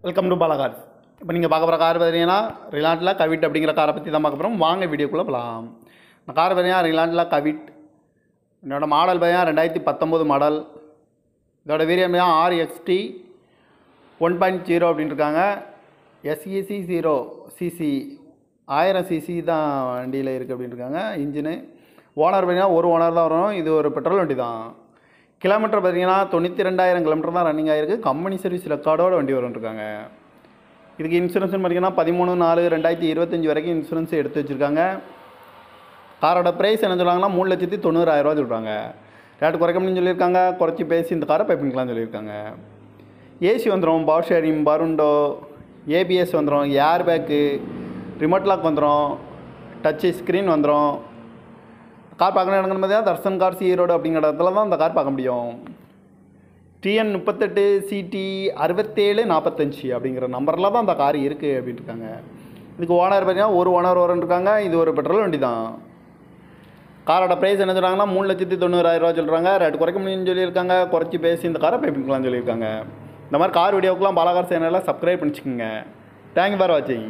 welcome to பாலகார்ஸ் இப்போ நீங்கள் பார்க்க போகிற கார் பார்த்தீங்கன்னா ரிலாண்டில் கவிட் அப்படிங்கிற காரை பற்றி தான் பார்க்க போகிறோம் வாங்க வீடியோக்குள்ளே போகலாம் இந்த கார் பார்த்தீங்கன்னா ரிலாண்டில் கவிட் என்னோட மாடல் பார்த்தீங்கன்னா ரெண்டாயிரத்தி பத்தொம்போது மாடல் இதோட வீரியம் பார்த்தீங்கன்னா R XT one point zero அப்படின்னு இருக்காங்க எஸ்இசி ஜீரோ சிசி ஆயிரம் சிசி தான் வண்டியில் இருக்குது அப்படின்னு இருக்காங்க இன்ஜினு ஓனர் பார்த்தீங்கன்னா ஒரு ஓனர் தான் வரும் இது ஒரு பெட்ரோல் வண்டி தான் கிலோமீட்டர் பார்த்தீங்கன்னா தொண்ணூற்றி ரெண்டாயிரம் கிலோமீட்டர் தான் ரன்னிங் ஆகிருக்கு கம்பெனி சர்வீஸ் ரெக்கார்டோட வண்டி வரும்னு இருக்காங்க இதுக்கு இன்சூரன்ஸ்னு பார்த்தீங்கன்னா பதிமூணு நாலு ரெண்டாயிரத்தி இருபத்தஞ்சி வரைக்கும் இன்சூரன்ஸ் எடுத்து வச்சுருக்காங்க காரோட ப்ரைஸ் என்ன சொல்கிறாங்கன்னா மூணு லட்சத்தி தொண்ணூறாயிரரூவா சொல்கிறாங்க ரேட்டு குறைக்க முடியும்னு சொல்லியிருக்காங்க குறைச்சி பேசி இந்த காரை பை பண்ணிக்கலாம்னு சொல்லியிருக்காங்க ஏசி வந்துடும் பவர் ஷேரிங் பருண்டோ ஏபிஎஸ் வந்துடும் ஏர் பேக்கு ரிமோட் லாக் வந்துடும் டச்சு ஸ்க்ரீன் வந்துடும் கார் பார்க்கணும் எனக்கு பார்த்தீங்கன்னா தர்சன் கார்ஸ் ஈரோடு அப்படிங்கிற இடத்துல தான் இந்த கார் பார்க்க முடியும் டிஎன் முப்பத்தெட்டு சிடி அறுபத்தேழு நாற்பத்தஞ்சு அப்படிங்கிற நம்பரில் தான் அந்த கார் இருக்குது அப்படின்னு இருக்காங்க இதுக்கு ஓனர் பார்த்தீங்கன்னா ஒரு ஓனர் வரன்னு இருக்காங்க இது ஒரு பெட்ரோல் வண்டி தான் காரோட ப்ரைஸ் என்ன சொல்கிறாங்கன்னா மூணு லட்சத்தி தொண்ணூறாயிரரூவா சொல்கிறாங்க ரேட் குறைக்க முடியும்னு சொல்லியிருக்காங்க குறைச்சி பேசி இந்த காரை பை பண்ணிக்கலாம்னு சொல்லியிருக்காங்க இந்த மாதிரி கார் வீடியோக்கெலாம் பாலாகார் சேனலில் சப்ஸ்கிரைப் பண்ணிச்சுக்கோங்க தேங்க்யூ ஃபார் வாட்சிங்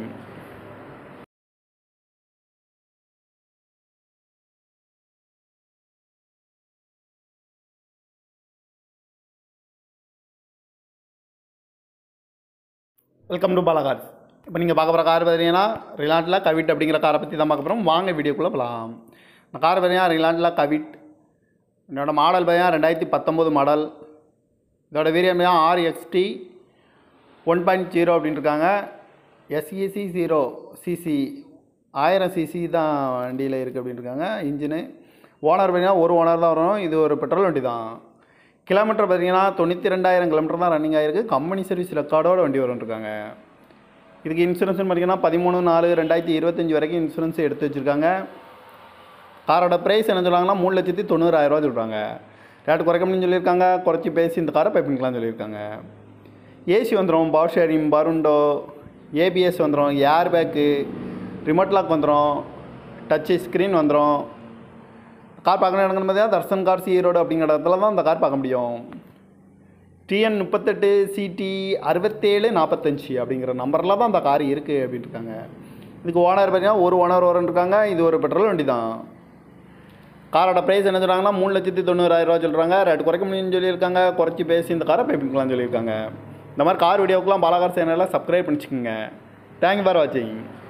வெல்கம் டு பாலாகார்ஸ் இப்போ நீங்கள் பார்க்க போகிற கார் பார்த்தீங்கன்னா ரிலாண்டில் கவிட் அப்படிங்கிற காரை பற்றி தான் பார்க்க போகிறோம் வாங்க வீடியோக்குள்ளே போகலாம் இந்த கார் பார்த்தீங்கன்னா ரிலாண்டில் கவிட் என்னோட மாடல் பார்த்தீங்கன்னா ரெண்டாயிரத்தி பத்தொம்போது மாடல் இதோட வீரியம் பார்த்தீங்கன்னா R XT one point zero அப்படின்னு இருக்காங்க எஸ்இசி ஜீரோ சிசி ஆயிரம் சிசி தான் வண்டியில் இருக்குது அப்படின்னு இருக்காங்க இன்ஜினு ஓனர் பார்த்தீங்கன்னா ஒரு ஓனர் தான் வரும் இது ஒரு பெட்ரோல் வண்டி தான் கிலோமீட்டர் பார்த்தீங்கன்னா தொண்ணூற்றி ரெண்டாயிரம் கிலோமீட்டர் தான் ரன்னிங் ஆகிருக்கு கம்பெனி சர்வீஸ் ரெக்கார்டோட வண்டி வரும்ன்ருக்காங்க இதுக்கு இன்சூரன்ஸ்னு பார்த்தீங்கன்னா பதிமூணு நாலு ரெண்டாயிரத்தி இருபத்தஞ்சி வரைக்கும் இன்சூரன்ஸ் எடுத்து வச்சுருக்காங்க காரோட ப்ரைஸ் என்ன சொல்கிறாங்கன்னா மூணு லட்சத்தி தொண்ணூறாயிரரூவா சொல்கிறாங்க ரேட்டு குறைக்க முடியும்னு சொல்லியிருக்காங்க குறைச்சி பேசி இந்த காரை பை பண்ணிக்கலாம்னு சொல்லியிருக்காங்க ஏசி வந்துடும் பவர் ஷேரிங் பருண்டோ ஏபிஎஸ் வந்துடும் ஏர் பேக்கு ரிமோட் லாக் வந்துடும் டச்சு ஸ்க்ரீன் வந்துடும் கார் பார்க்கணும் எனக்கு பார்த்தீங்கன்னா தர்சன் கார்ஸ் ஈரோடு அப்படிங்கிற இடத்துல தான் இந்த கார் பார்க்க முடியும் டிஎன் முப்பத்தெட்டு சிடி அறுபத்தேழு நாற்பத்தஞ்சு அப்படிங்கிற நம்பரில் தான் அந்த கார் இருக்குது அப்படின்னு இருக்காங்க இதுக்கு ஓனர் பார்த்தீங்கன்னா ஒரு ஓனர் வரன்னு இருக்காங்க இது ஒரு பெட்ரோல் வண்டி தான் காரோட ப்ரைஸ் என்ன சொல்கிறாங்கன்னா மூணு லட்சத்தி தொண்ணூறாயிரரூவா சொல்கிறாங்க ரேட் குறைக்க முடியும்னு சொல்லியிருக்காங்க குறைச்சி பேசி இந்த காரை பை பண்ணிக்கலாம்னு சொல்லியிருக்காங்க இந்த மாதிரி கார் வீடியோக்கெலாம் பாலாகார் சேனலில் சப்ஸ்கிரைப் பண்ணிச்சுக்கோங்க தேங்க்யூ ஃபார் வாட்சிங்